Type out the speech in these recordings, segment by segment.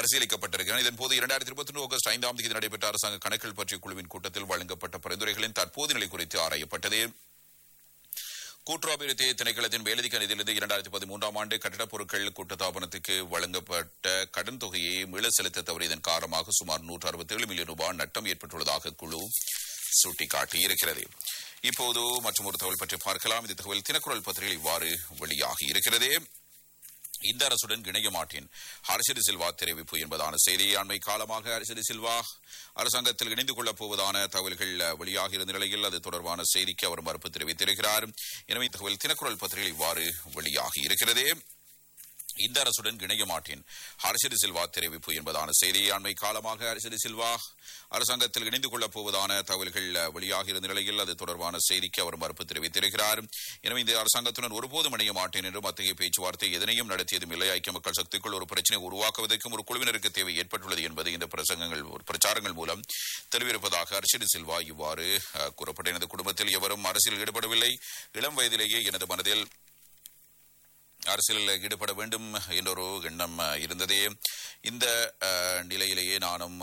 பரிசீலிக்கப்பட்டிருக்கிறது இதன்போது இரண்டாயிரத்தி இருபத்தி ஒன்று ஆகஸ்ட் ஐந்தாம் தேதி நடைபெற்ற அரசாங்க கணக்குகள் பற்றிய குழுவின் கூட்டத்தில் வழங்கப்பட்ட பரிந்துரைகளின் தற்போது நிலை குறித்து ஆராயப்பட்டது கூட்டுறவு திணைக்களத்தின் மேலதிக நிதியிலிருந்து இரண்டாயிரத்தி பதிமூன்றாம் ஆண்டு கட்டடப் பொருட்கள் கூட்டத்தாபனத்துக்கு வழங்கப்பட்ட கடன் தொகையை மீள செலுத்த தவறியதன் காரணமாக சுமார் நூற்று அறுபத்தேழு மில்லியன் ரூபாய் நட்டம் ஏற்பட்டுள்ளதாக குழு சுட்டிக்காட்டியிருக்கிறது இப்போது மற்றும் ஒரு தகவல் பற்றி பார்க்கலாம் இந்த தகவல் தினக்குரல் பத்திரிகை இவ்வாறு வெளியாகி இருக்கிறது இந்த அரசுடன் இணைய மாட்டேன் ஹர்ஷடி சில்வா தெரிவிப்பு என்பதான செய்தி அண்மை காலமாக ஹர்ஷடி சில்வா அரசாங்கத்தில் இணைந்து கொள்ளப் போவதான தகவல்கள் வெளியாகியிருந்த நிலையில் அது தொடர்பான செய்திக்கு அவர் மறுப்பு தெரிவித்திருக்கிறார் எனவே தகவல் தினக்குரல் பத்திரிகை இவ்வாறு வெளியாகி இருக்கிறது இந்த அரசுடன் இணைய மாட்டேன் ஹர்ஷடி சில்வா தெரிவிப்பு என்பதான செய்தி அண்மை காலமாக ஹர்ஷடி சில்வா அரசாங்கத்தில் இணைந்து கொள்ளப் போவதான தகவல்கள் வெளியாகியிருந்த நிலையில் அது தொடர்பான செய்திக்கு அவர் மறுப்பு தெரிவித்திருக்கிறார் எனவே இந்த அரசாங்கத்துடன் ஒருபோதும் இணைய மாட்டேன் என்றும் அத்தகைய பேச்சுவார்த்தை எதனையும் நடத்தியதும் இல்லை ஐக்கிய மக்கள் சக்திக்குள் ஒரு பிரச்சனை உருவாக்குவதற்கும் ஒரு குழுவினருக்கு தேவை ஏற்பட்டுள்ளது என்பது இந்த பிரசங்கங்கள் பிரச்சாரங்கள் மூலம் தெரிவிப்பதாக ஹர்ஷடி சில்வா இவ்வாறு கூறப்பட்ட எனது குடும்பத்தில் எவரும் அரசியல் ஈடுபடவில்லை இளம் வயதிலேயே எனது மனதில் அரசியலில் ஈடுபட வேண்டும் என்றொரு எண்ணம் இருந்ததே இந்த நிலையிலேயே நானும்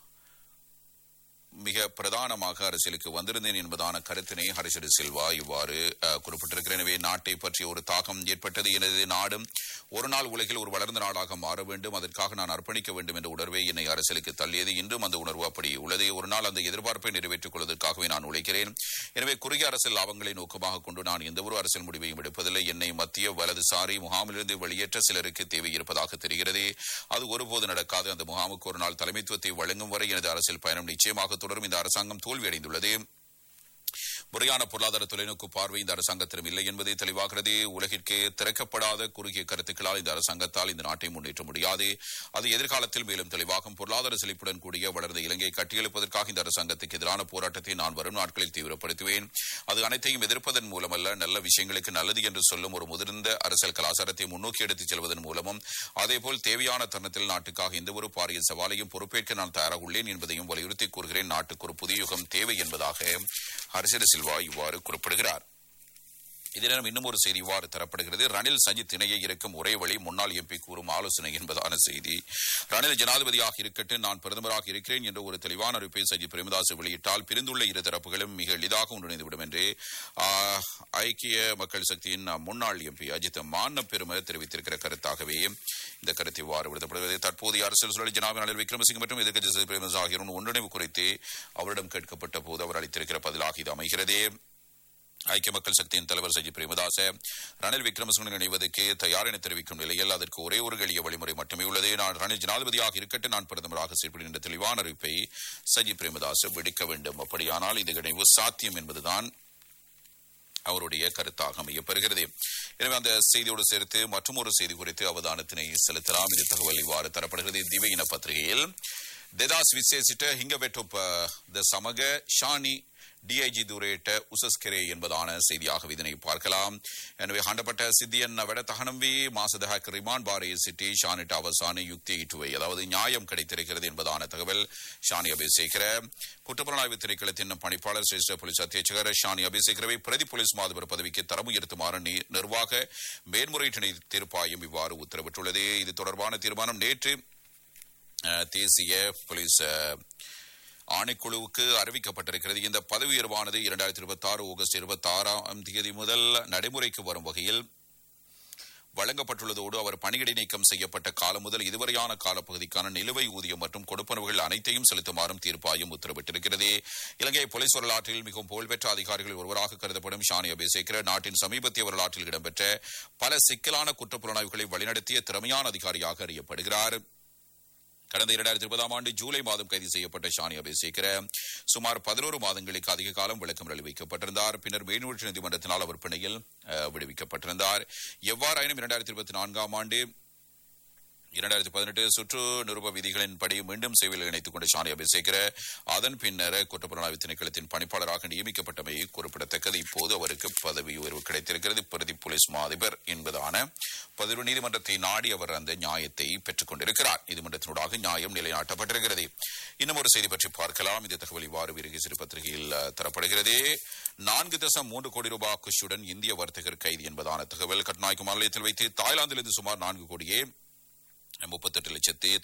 மிக பிரதானமாக அரசியலுக்கு வந்திருந்தேன் என்பதான கருத்தினை ஹரிஷடி சில்வா இவ்வாறு குறிப்பிட்டிருக்கிறேன் எனவே நாட்டை பற்றிய ஒரு தாக்கம் ஏற்பட்டது எனது நாடும் ஒரு நாள் உலகில் ஒரு வளர்ந்த நாடாக மாற வேண்டும் அதற்காக நான் அர்ப்பணிக்க வேண்டும் என்ற உணர்வை என்னை அரசியலுக்கு தள்ளியது இன்றும் அந்த உணர்வு அப்படி உள்ளது ஒரு நாள் அந்த எதிர்பார்ப்பை நிறைவேற்றிக் கொள்வதற்காகவே நான் உழைக்கிறேன் எனவே குறுகிய அரசியல் லாபங்களை நோக்கமாக கொண்டு நான் எந்த ஒரு அரசியல் முடிவையும் எடுப்பதில்லை என்னை மத்திய வலதுசாரி முகாமிலிருந்து வெளியேற்ற சிலருக்கு தேவை இருப்பதாக தெரிகிறது அது ஒருபோது நடக்காது அந்த முகாமுக்கு ஒரு நாள் தலைமைத்துவத்தை வழங்கும் வரை எனது அரசியல் பயணம் நிச்சயமாக தொடரும் இந்த அரசாங்கம் தோல்வியடைந்துள்ளது முறையான பொருளாதார தொலைநோக்கு பார்வை இந்த அரசாங்கத்திடம் இல்லை என்பதை தெளிவாகிறது உலகிற்கு திறக்கப்படாத குறுகிய கருத்துக்களால் இந்த அரசாங்கத்தால் இந்த நாட்டை முன்னேற்ற முடியாது அது எதிர்காலத்தில் மேலும் தெளிவாகும் பொருளாதார செழிப்புடன் கூடிய வளர்ந்த இலங்கையை கட்டியெழுப்பதற்காக இந்த அரசாங்கத்துக்கு எதிரான போராட்டத்தை நான் வரும் நாட்களில் தீவிரப்படுத்துவேன் அது அனைத்தையும் எதிர்ப்பதன் மூலமல்ல நல்ல விஷயங்களுக்கு நல்லது என்று சொல்லும் ஒரு முதிர்ந்த அரசியல் கலாச்சாரத்தை முன்னோக்கி எடுத்துச் செல்வதன் மூலமும் அதேபோல் தேவையான தருணத்தில் நாட்டுக்காக எந்த ஒரு பாரிய சவாலையும் பொறுப்பேற்க நான் தயாராக உள்ளேன் என்பதையும் வலியுறுத்தி கூறுகிறேன் நாட்டுக்கு ஒரு புதிய யுகம் தேவை என்பதாக ஹர்ஷட சில்வா இவ்வாறு குறிப்பிடுகிறார் இதனிடம் இன்னும் ஒரு செய்தி இவ்வாறு தரப்படுகிறது ரணில் சஜித் இணையை இருக்கும் ஒரே வழி முன்னாள் எம்பி கூறும் ஆலோசனை என்பதான செய்தி ரணில் ஜனாதிபதியாக இருக்கட்டும் நான் பிரதமராக இருக்கிறேன் என்ற ஒரு தெளிவான அறிவிப்பை சஜித் பிரேமதாஸ் வெளியிட்டால் பிரிந்துள்ள இரு தரப்புகளும் மிக எளிதாக ஒன்றிணைந்துவிடும் என்று ஐக்கிய மக்கள் சக்தியின் முன்னாள் எம்பி அஜித் மான பெருமை தெரிவித்திருக்கிற கருத்தாகவே இந்த கருத்து இவ்வாறு விடுதப்படுகிறது தற்போதைய அரசியல் சூழல் ஜனாபி ரணில் விக்ரமசிங்க மற்றும் எதிர்க்கட்சி சஜித் பிரேமதாஸ் ஆகியோரும் ஒன்றிணைவு குறித்து அவரிடம் கேட்கப்பட்ட போது அவர் அளித்திருக்கிற பதிலாக இது அமைகிறது ஐக்கிய மக்கள் சக்தியின் தலைவர் சஜி பிரேமதாச ரணில் விக்ரமசிங்கன் இணைவதற்கு தயார் என தெரிவிக்கும் நிலையில் அதற்கு ஒரே ஒரு எளிய வழிமுறை மட்டுமே உள்ளது நான் ரணில் ஜனாதிபதியாக இருக்கட்டும் நான் பிரதமராக செயல்படும் என்ற தெளிவான அறிவிப்பை சஜி பிரேமதாஸ் விடுக்க வேண்டும் அப்படியானால் இது இணைவு சாத்தியம் என்பதுதான் அவருடைய கருத்தாக அமையப்பெறுகிறது எனவே அந்த செய்தியோடு சேர்த்து மற்றும் ஒரு செய்தி குறித்து அவதானத்தினை செலுத்தலாம் இந்த தகவல் இவ்வாறு தரப்படுகிறது திவையின பத்திரிகையில் දෙදස් විස්සේ සිට හිඟවෙටොප ද සමග ஷானி டிஐஜி துரேட்ட உசஸ்கரே என்பதான செய்தியாக இதனை பார்க்கலாம் எனவே ஹண்டப்பட்ட சித்தியன் விட தகனம்பி மாசதக ரிமான் பாரே சிட்டி ஷானிட்ட அவசான யுக்தி இட்டுவை அதாவது நியாயம் கிடைத்திருக்கிறது என்பதான தகவல் ஷானி அபிஷேகர குற்றப்புலனாய்வு திணைக்களத்தின் பணிப்பாளர் சிரேஷ்ட போலீஸ் அத்தியட்சகர் ஷானி அபிஷேகரவை பிரதி போலீஸ் மாதிபர் பதவிக்கு தரம் உயர்த்துமாறு நிர்வாக மேன்முறையீட்டு தீர்ப்பாயம் இவ்வாறு உத்தரவிட்டுள்ளது இது தொடர்பான தீர்மானம் நேற்று தேசிய போலீஸ் ஆணைக்குழுவுக்கு அறிவிக்கப்பட்டிருக்கிறது இந்த பதவி உயர்வானது இரண்டாயிரத்தி இருபத்தி ஆறு ஆகஸ்ட் இருபத்தி ஆறாம் தேதி முதல் நடைமுறைக்கு வரும் வகையில் வழங்கப்பட்டுள்ளதோடு அவர் பணியிடை நீக்கம் செய்யப்பட்ட காலம் முதல் இதுவரையான காலப்பகுதிக்கான நிலுவை ஊதியம் மற்றும் கொடுப்பனவுகள் அனைத்தையும் செலுத்துமாறும் தீர்ப்பாயம் உத்தரவிட்டிருக்கிறது இலங்கை போலீஸ் வரலாற்றில் மிகவும் புகழ்பெற்ற அதிகாரிகள் ஒருவராக கருதப்படும் ஷானி அபிசேகர் நாட்டின் சமீபத்திய வரலாற்றில் இடம்பெற்ற பல சிக்கலான குற்றப்புலனாய்வுகளை வழிநடத்திய திறமையான அதிகாரியாக அறியப்படுகிறார் கடந்த இரண்டாயிரத்தி இருபதாம் ஆண்டு ஜூலை மாதம் கைது செய்யப்பட்ட ஷானி அபிஷேகர சுமார் பதினோரு மாதங்களுக்கு அதிக காலம் விளக்கம் வைக்கப்பட்டிருந்தார் பின்னர் மேல்நீதிமன்ற நீதிமன்றத்தினால் அவர் பிணையில் விடுவிக்கப்பட்டிருந்தார் எவ்வாறாயினும் இரண்டாயிரத்தி இருபத்தி நான்காம் ஆண்டு இரண்டாயிரத்தி பதினெட்டு சுற்று நிருப விதிகளின்படி மீண்டும் சேவையில் இணைத்துக் கொண்ட ஷானி அபிஷேகர அதன் பின்னர் குற்றப்புலனாய்வு திணைக்களத்தின் பணிப்பாளராக நியமிக்கப்பட்டமை குறிப்பிடத்தக்கது இப்போது அவருக்கு பதவி உயர்வு கிடைத்திருக்கிறது பிரதி போலீஸ் மாதிபர் என்பதான பதிவு நீதிமன்றத்தை நாடி அவர் அந்த நியாயத்தை பெற்றுக் கொண்டிருக்கிறார் நீதிமன்றத்தினூடாக நியாயம் நிலைநாட்டப்பட்டிருக்கிறது இன்னும் ஒரு செய்தி பற்றி பார்க்கலாம் இந்த தகவல் இவ்வாறு விருகி சிறு பத்திரிகையில் தரப்படுகிறது நான்கு தசம் மூன்று கோடி ரூபாய் குஷுடன் இந்திய வர்த்தகர் கைது என்பதான தகவல் கட்நாயக்கு மாநிலத்தில் வைத்து தாய்லாந்திலிருந்து சுமார் நான்கு கோடியே முப்பத்தெட்டு லட்சத்தி